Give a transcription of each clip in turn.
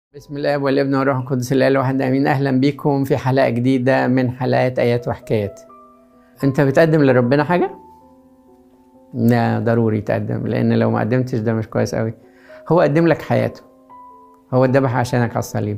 بسم الله والابن والروح القدس الاله الواحد امين اهلا بيكم في حلقه جديده من حلقات ايات وحكايات انت بتقدم لربنا حاجه لا ضروري تقدم لان لو ما قدمتش ده مش كويس قوي هو قدم لك حياته هو اتذبح عشانك على الصليب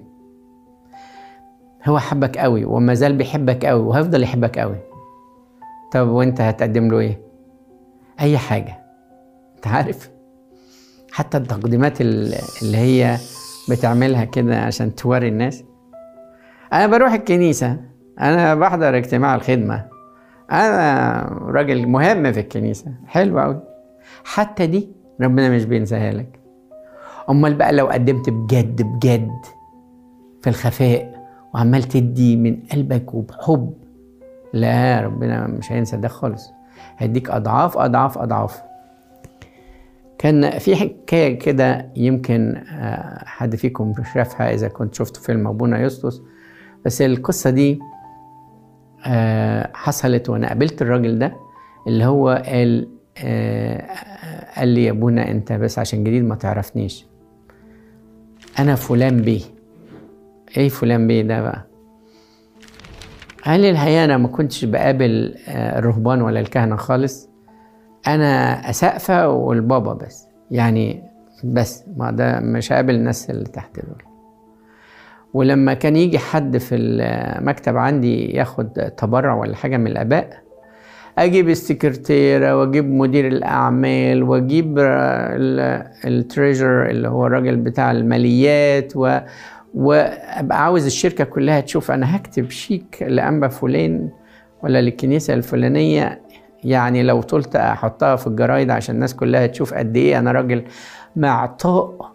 هو حبك قوي وما زال بيحبك قوي وهيفضل يحبك قوي طب وانت هتقدم له ايه اي حاجه انت عارف حتى التقديمات ال- اللي هي بتعملها كده عشان توري الناس انا بروح الكنيسه انا بحضر اجتماع الخدمه انا راجل مهم في الكنيسه حلو قوي حتى دي ربنا مش بينساها لك امال بقى لو قدمت بجد بجد في الخفاء وعمال تدي من قلبك وبحب لا ربنا مش هينسى ده خالص هيديك اضعاف اضعاف اضعاف كان في حكايه كده يمكن آه، حد فيكم شافها اذا كنت شفتوا فيلم ابونا يسطس بس القصه دي آه، حصلت وانا قابلت الراجل ده اللي هو قال آه، قال لي يا ابونا انت بس عشان جديد ما تعرفنيش انا فلان بيه ايه فلان بيه ده بقى قال لي الحقيقه انا ما كنتش بقابل آه، الرهبان ولا الكهنه خالص انا اسقفه والبابا بس يعني بس ما ده مش هقابل الناس اللي تحت دول ولما كان يجي حد في المكتب عندي ياخد تبرع ولا حاجه من الاباء اجيب السكرتيره واجيب مدير الاعمال واجيب التريجر اللي هو الراجل بتاع الماليات و وابقى عاوز الشركه كلها تشوف انا هكتب شيك لانبا فلان ولا للكنيسه الفلانيه يعني لو طلت احطها في الجرايد عشان الناس كلها تشوف قد ايه انا راجل معطاء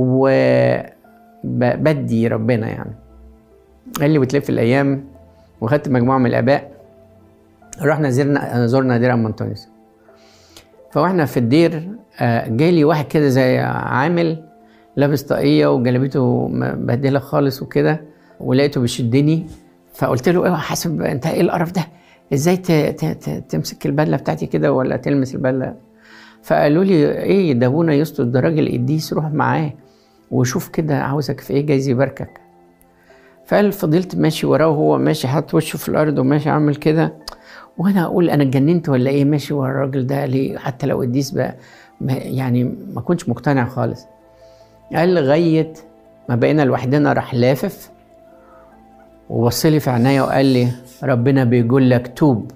وبدي ربنا يعني قال لي وتلف الايام وخدت مجموعه من الاباء رحنا زرنا زرنا دير ام انطونيوس فواحنا في الدير آه، جالي واحد كده زي عامل لابس طاقيه وجلابيته مبهدله خالص وكده ولقيته بيشدني فقلت له ايه حاسب انت ايه القرف ده ازاي ت- ت- ت- تمسك البدله بتاعتي كده ولا تلمس البدله فقالوا لي ايه ده ابونا يسطس ده راجل قديس روح معاه وشوف كده عاوزك في ايه جايز يباركك فقال فضلت ماشي وراه وهو ماشي حاطط وشه في الارض وماشي عامل كده وانا اقول انا اتجننت ولا ايه ماشي ورا الراجل ده ليه حتى لو قديس بقى ما- يعني ما كنتش مقتنع خالص قال لغايه ما بقينا لوحدنا راح لافف وبص لي في عينيا وقال لي ربنا بيقول لك توب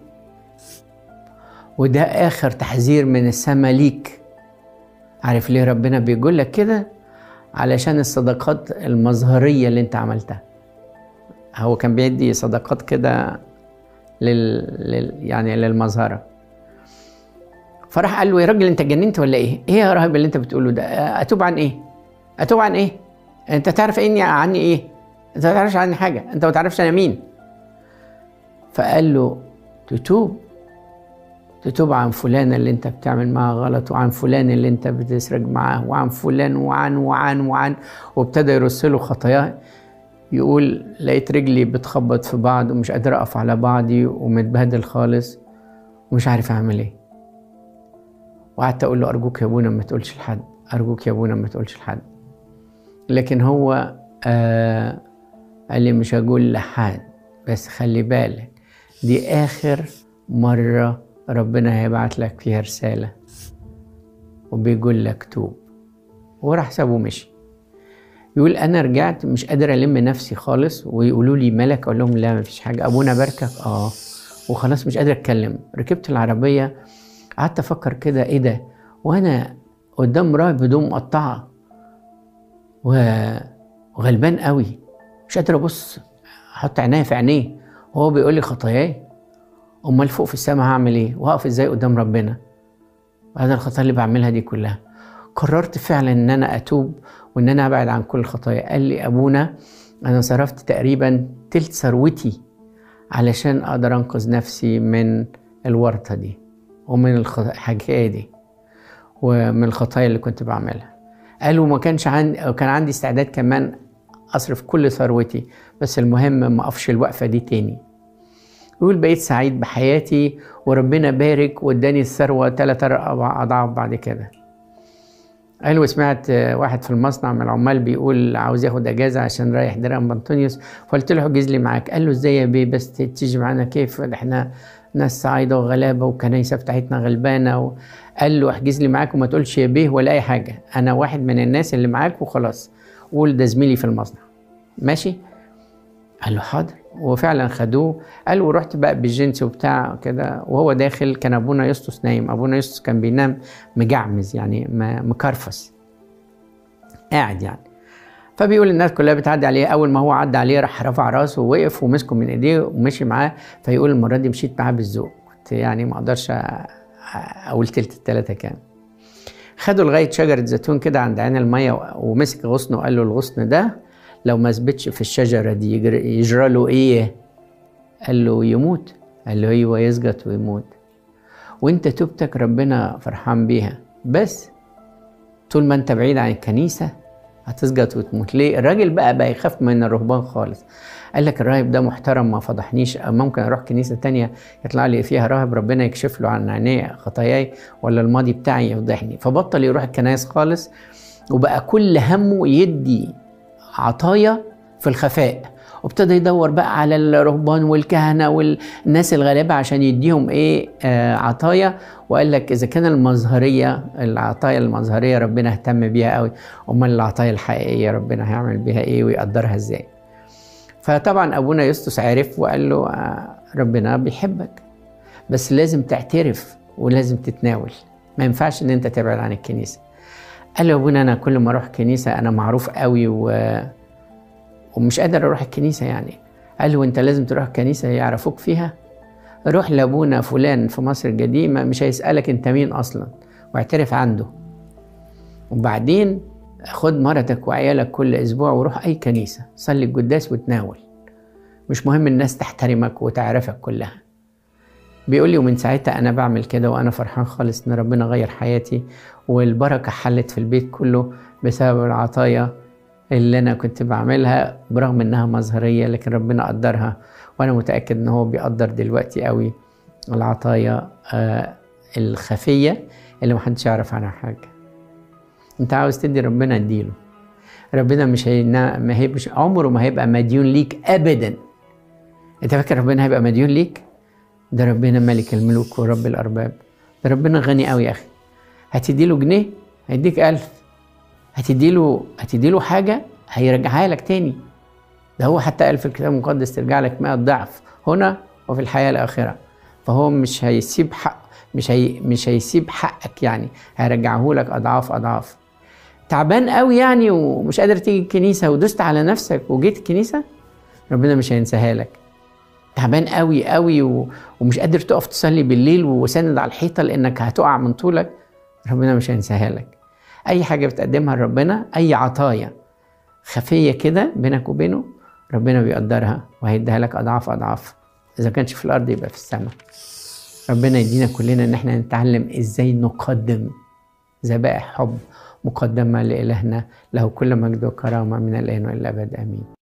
وده اخر تحذير من السما ليك عارف ليه ربنا بيقول لك كده علشان الصدقات المظهريه اللي انت عملتها هو كان بيدي صدقات كده لل... لل... يعني للمظهره فراح قال له يا راجل انت اتجننت ولا ايه؟ ايه يا راهب اللي انت بتقوله ده؟ اتوب عن ايه؟ اتوب عن ايه؟ انت تعرف اني عني ايه؟ انت ما تعرفش عني حاجه، انت ما تعرفش انا مين. فقال له تتوب تتوب عن فلان اللي انت بتعمل معاه غلط وعن فلان اللي انت بتسرق معاه وعن فلان وعن وعن وعن وابتدى يرص له خطاياه يقول لقيت رجلي بتخبط في بعض ومش قادر اقف على بعضي ومتبهدل خالص ومش عارف اعمل ايه وقعدت اقول له ارجوك يا ابونا ما تقولش لحد ارجوك يا ابونا ما تقولش لحد لكن هو آه قال لي مش هقول لحد بس خلي بالك دي اخر مره ربنا هيبعت لك فيها رساله وبيقول لك توب وراح سابه ومشي يقول انا رجعت مش قادر الم نفسي خالص ويقولوا لي مالك اقول لهم لا مفيش حاجه ابونا باركك اه وخلاص مش قادر اتكلم ركبت العربيه قعدت افكر كده ايه ده وانا قدام راهب هدوم مقطعه و- وغلبان قوي مش قادر ابص احط عينيا في عينيه وهو بيقول لي خطاياي امال فوق في السماء هعمل ايه واقف ازاي قدام ربنا بعد الخطايا اللي بعملها دي كلها قررت فعلا ان انا اتوب وان انا ابعد عن كل الخطايا قال لي ابونا انا صرفت تقريبا تلت ثروتي علشان اقدر انقذ نفسي من الورطه دي ومن الخ- الحكايه دي ومن الخطايا اللي كنت بعملها قال وما كانش عندي كان عندي استعداد كمان اصرف كل ثروتي بس المهم ما اقفش الوقفه دي تاني يقول بقيت سعيد بحياتي وربنا بارك واداني الثروه ثلاث اربع اضعاف بعد كده قال وسمعت واحد في المصنع من العمال بيقول عاوز ياخد اجازه عشان رايح دير بنطونيوس فقلت له احجز لي معاك قال له ازاي يا بيه بس تيجي معانا كيف ده احنا ناس صعايده وغلابه والكنايسه بتاعتنا غلبانه و... قال له احجز لي معاك وما تقولش يا بيه ولا اي حاجه انا واحد من الناس اللي معاك وخلاص قول ده زميلي في المصنع ماشي قال له حاضر وفعلا خدوه قال ورحت بقى بالجنس وبتاع كده وهو داخل كان ابونا يسطس نايم ابونا يسطس كان بينام مجعمز يعني مكرفس قاعد يعني فبيقول الناس كلها بتعدي عليه اول ما هو عدى عليه راح رفع راسه ووقف ومسكه من ايديه ومشي معاه فيقول المره دي مشيت معاه بالذوق كنت يعني ما اقدرش اقول تلت التلاته كام خدوا لغايه شجره زيتون كده عند عين الميه ومسك غصن وقال له الغصن ده لو ما ثبتش في الشجره دي يجرى, يجرى له ايه قال له يموت قال له ايوه يسقط ويموت وانت توبتك ربنا فرحان بيها بس طول ما انت بعيد عن الكنيسه هتسقط وتموت ليه الراجل بقى بقى يخاف من الرهبان خالص قال لك الراهب ده محترم ما فضحنيش ممكن اروح كنيسه تانية يطلع لي فيها راهب ربنا يكشف له عن عينيه خطاياي ولا الماضي بتاعي يفضحني فبطل يروح الكنايس خالص وبقى كل همه يدي عطايا في الخفاء وابتدى يدور بقى على الرهبان والكهنة والناس الغلابة عشان يديهم ايه آه عطايا وقال لك اذا كان المظهرية العطايا المظهرية ربنا اهتم بيها قوي امال العطايا الحقيقية ربنا هيعمل بيها ايه ويقدرها ازاي فطبعا ابونا يسطس عرف وقال له آه ربنا بيحبك بس لازم تعترف ولازم تتناول ما ينفعش ان انت تبعد عن الكنيسه قال له يا ابونا انا كل ما اروح كنيسه انا معروف قوي و... ومش قادر اروح الكنيسه يعني قال له انت لازم تروح الكنيسه يعرفوك فيها روح لابونا فلان في مصر القديمه مش هيسالك انت مين اصلا واعترف عنده وبعدين خد مرتك وعيالك كل اسبوع وروح اي كنيسه صلي القداس وتناول مش مهم الناس تحترمك وتعرفك كلها بيقول لي ومن ساعتها انا بعمل كده وانا فرحان خالص ان ربنا غير حياتي والبركه حلت في البيت كله بسبب العطايا اللي انا كنت بعملها برغم انها مظهريه لكن ربنا قدرها وانا متاكد ان هو بيقدر دلوقتي قوي العطايا آه الخفيه اللي محدش يعرف عنها حاجه انت عاوز تدي ربنا اديله ربنا مش هي ما هيبقى عمره ما هيبقى مديون ليك ابدا انت فاكر ربنا هيبقى مديون ليك ده ربنا ملك الملوك ورب الارباب ده ربنا غني قوي يا اخي هتديله جنيه هيديك ألف هتديله هتديله حاجة هيرجعها لك تاني ده هو حتى قال في الكتاب المقدس ترجع لك 100 ضعف هنا وفي الحياة الآخرة فهو مش هيسيب حق مش هي مش هيسيب حقك يعني هيرجعه لك أضعاف أضعاف تعبان قوي يعني ومش قادر تيجي الكنيسة ودست على نفسك وجيت الكنيسة ربنا مش هينساها لك تعبان قوي قوي ومش قادر تقف تصلي بالليل وساند على الحيطة لأنك هتقع من طولك ربنا مش هينساها لك اي حاجه بتقدمها لربنا اي عطايا خفيه كده بينك وبينه ربنا بيقدرها وهيديها لك اضعاف اضعاف اذا كانش في الارض يبقى في السماء ربنا يدينا كلنا ان احنا نتعلم ازاي نقدم ذبائح حب مقدمه لالهنا له كل مجد وكرامه من الان والى الابد امين